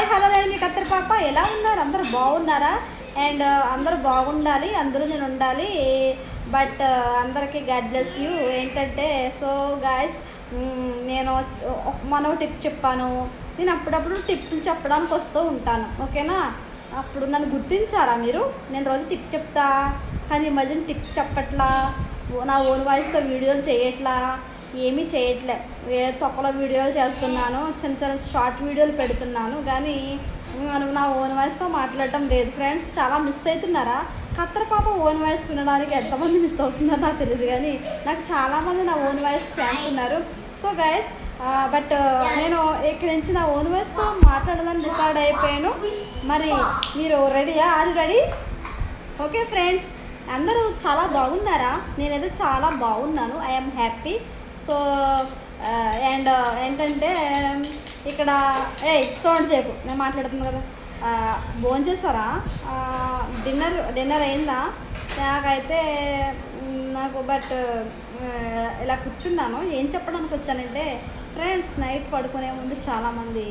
hello నేను మీ కత్తెర పాప ఎలా ఉన్నారు అందరు బాగున్నారా అండ్ అందరూ బాగుండాలి అందరూ నేను ఉండాలి బట్ అందరికీ గాడ్ బ్లెస్ యూ ఏంటంటే సో గాయస్ నేను ఒక- మనో టిప్ చెప్పాను నేను అప్పుడప్పుడు టిప్లు చెప్పడానికి వస్తూ ఉంటాను ఓకేనా అప్పుడు నన్ను గుర్తించారా మీరు నేను రోజు టిప్ చెప్తా కానీ ఈ మధ్యన టిప్ చెప్పట్లా ఓ- నా ఓన్ వాయిస్తో వీడియోలు చేయట్లా ఏమీ చేయట్లే ఏ తొక్కలో వీడియోలు చేస్తున్నాను చిన్న చిన్న షార్ట్ వీడియోలు పెడుతున్నాను కానీ మనం నా ఓన్ వాయిస్తో మాట్లాడటం లేదు ఫ్రెండ్స్ చాలా మిస్ అవుతున్నారా కత్తర పాప ఓన్ వాయిస్ వినడానికి ఎంతమంది మిస్ అవుతున్నారో నాకు తెలియదు కానీ నాకు చాలామంది నా ఓన్ వాయిస్ ఫ్యాన్స్ ఉన్నారు సో గైస్ బట్ నేను ఇక్కడి నుంచి నా ఓన్ వాయిస్తో మాట్లాడాలని డిసైడ్ అయిపోయాను మరి మీరు రెడీయా ఆర్ రెడీ ఓకే ఫ్రెండ్స్ అందరూ చాలా బాగున్నారా నేనైతే చాలా బాగున్నాను ఐఎమ్ హ్యాపీ సో అండ్ ఏంటంటే ఇక్కడ ఏ సౌండ్ సేపు నేను మాట్లాడుతున్నాను కదా భోజనం చేస్తారా డిన్నర్ డిన్నర్ అయిందా నాకైతే మ్, నాకు బట్ ఇలా కూర్చున్నాను ఏం చెప్పడానికి వచ్చానంటే ఫ్రెండ్స్ నైట్ పడుకునే ముందు చాలామంది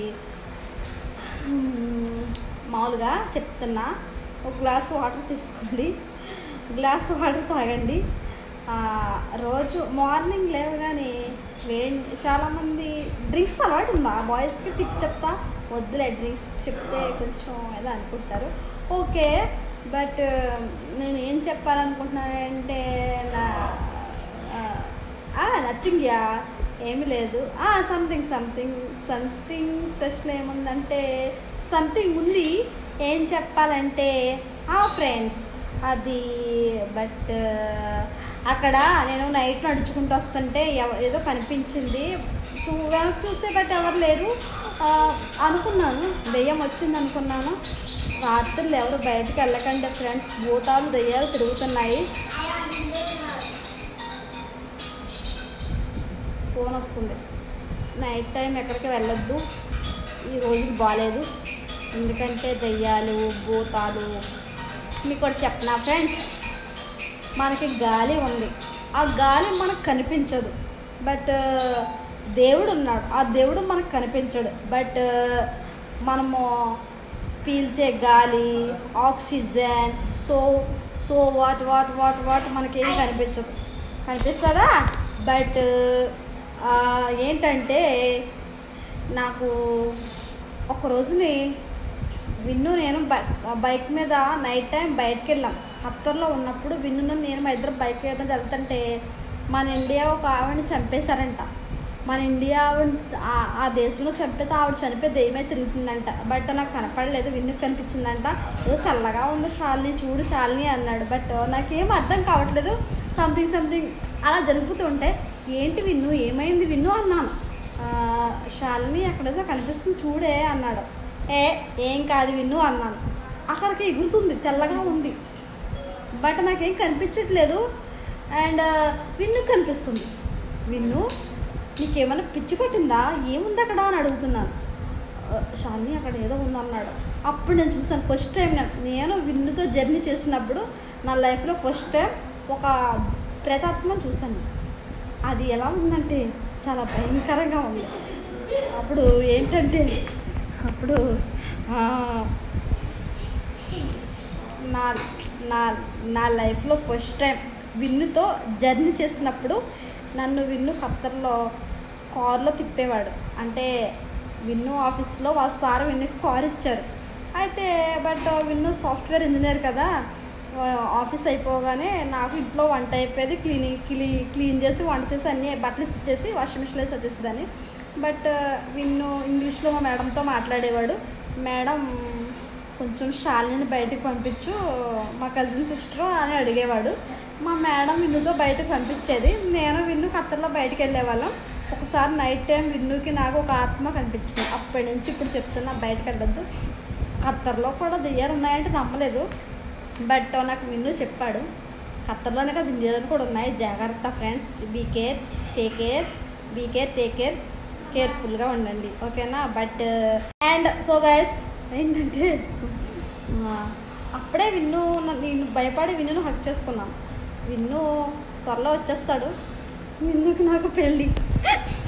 మ్మ్, మామూలుగా చెప్తున్నా ఒక గ్లాస్ వాటర్ తీసుకోండి గ్లాస్ వాటర్ తాగండి ఆ, రోజు మార్నింగ్ లేవగానే వేడి చాలామంది డ్రింక్స్ అలవాటు ఉందా బాయ్స్కి టిప్ చెప్తా వద్దులే డ్రింక్స్ చెప్తే కొంచెం ఏదో అనుకుంటారు ఓకే బట్ నేను ఏం చెప్పాలనుకుంటున్నానంటే నా నథింగ్ యా ఏమి లేదు సంథింగ్ సంథింగ్ సంథింగ్ స్పెషల్ ఏముందంటే సంథింగ్ ఉంది ఏం చెప్పాలంటే ఆ ఫ్రెండ్ అది బట్ అక్కడ నేను నైట్ నడుచుకుంటూ వస్తుంటే ఎవ- ఏదో కనిపించింది చూ వెనక్కి చూస్తే బట్ ఎవరు లేరు ఆ, అనుకున్నాను దెయ్యం వచ్చింది అనుకున్నాను రాత్రులు ఎవరు బయటకు వెళ్ళకండి ఫ్రెండ్స్ భూతాలు దెయ్యాలు తిరుగుతున్నాయి ఫోన్ వస్తుంది నైట్ టైం ఎక్కడికి వెళ్ళొద్దు ఈ రోజుకి బాగాలేదు ఎందుకంటే దెయ్యాలు భూతాలు మీకు ఒకటి చెప్పనా ఫ్రెండ్స్ మనకి గాలి ఉంది ఆ గాలి మనకు కనిపించదు బట్ దేవుడు ఉన్నాడు ఆ దేవుడు మనకు కనిపించడు బట్ మనము పీల్చే గాలి oxygen so so what what what what మనకేం కనిపించదు కనిపిస్తుందా బట్ ఏంటంటే నాకు ఒక రోజుని విన్ను నేను బై బైక్ మీద నైట్ టైం బయటకు వెళ్ళాం ఖత్తర్లో ఉన్నప్పుడు విన్ను నేను మా ఇద్దరు బైక్ మీద వెళ్తుంటే మన ఇండియా ఒక ఆవిడని చంపేశారంట మన ఇండియా ఆవిడ ఆ- ఆ దేశంలో చంపితే ఆవిడ చనిపోయి దెయ్యమే తిరుగుతుందంట బట్ నాకు కనపడలేదు విన్నుకు కనిపించిందంట ఏదో తెల్లగా ఉంది షాల్ని చూడు షాల్ని అన్నాడు బట్ నాకేం అర్థం కావట్లేదు సంథింగ్ సంథింగ్ అలా జరుగుతుంటే ఏంటి విన్ను ఏమైంది విన్ను అన్నాను "ఆ, షాలిని అక్కడేదో కనిపిస్తుంది చూడే అన్నాడు ఏ ఏం కాదు విన్ను అన్నాను అక్కడికి ఎగురుతుంది తెల్లగా ఉంది బట్ నాకేం కనిపించట్లేదు అండ్ విన్ను కనిపిస్తుంది విన్ను నీకేమైనా పిచ్చి పట్టిందా ఏముంది అక్కడ అని అడుగుతున్నాను "ఆ, షాలిని అక్కడ ఏదో ఉందన్నాడు అప్పుడు నేను చూస్తాను ఫస్ట్ టైం నేను నేను విన్నుతో జర్నీ చేసినప్పుడు నా లైఫ్లో ఫస్ట్ టైం ఒక ప్రేతాత్మను చూశాను అది ఎలా ఉందంటే చాలా భయంకరంగా ఉంది అప్పుడు ఏంటంటే అప్పుడు ఆ, నా నా నా లైఫ్లో ఫస్ట్ టైం విన్నుతో జర్నీ చేసినప్పుడు నన్ను విన్ను ఖత్తర్లో కార్లో తిప్పేవాడు అంటే విన్ను ఆఫీస్లో వాళ్ళ సార్ విన్నుకి కార్ ఇచ్చారు అయితే బట్ విన్ను సాఫ్ట్వేర్ ఇంజనీర్ కదా ఆ, ఆఫీస్ అయిపోగానే నాకు ఇంట్లో వంట అయిపోయేది క్లీనింగ్ క్లీ క్లీన్ చేసి వంట చేసి అన్నీ బట్టలు ఇస్త్రీ చేసి వాషింగ్ మిషన్లో వేసి వచ్చేసేదాన్ని బట్ విన్ను ఇంగ్లీష్లో మా మేడంతో మాట్లాడేవాడు మేడం కొంచెం శాలిని బయటకు పంపించు మా కజిన్ సిస్టర్ అని అడిగేవాడు మా మేడం విన్నుతో బయటకు పంపించేది నేను విన్ను ఖత్తర్లో బయటకు వెళ్ళేవాళ్ళం ఒకసారి నైట్ టైం విన్నుకి నాకు ఒక ఆత్మ కనిపించింది అప్పటి నుంచి ఇప్పుడు చెప్తున్నా బయటకు వెళ్ళొద్దు ఖత్తర్లో కూడా దెయ్యాలు ఉన్నాయంటే నమ్మలేదు బట్ నాకు విన్ను చెప్పాడు ఖత్తర్లోనే కదా ఇండియాలో కూడా ఉన్నాయి జాగ్రత్త friends be care take care be care take care కేర్ఫుల్గా ఉండండి ఓకేనా బట్ అండ్ సో గైస్ ఏంటంటే ఆ, అప్పుడే విన్ను న- నేను భయపడి విన్నును హక్ చేసుకున్నాను విన్ను త్వరలో వచ్చేస్తాడు విన్నుకి నాకు పెళ్ళి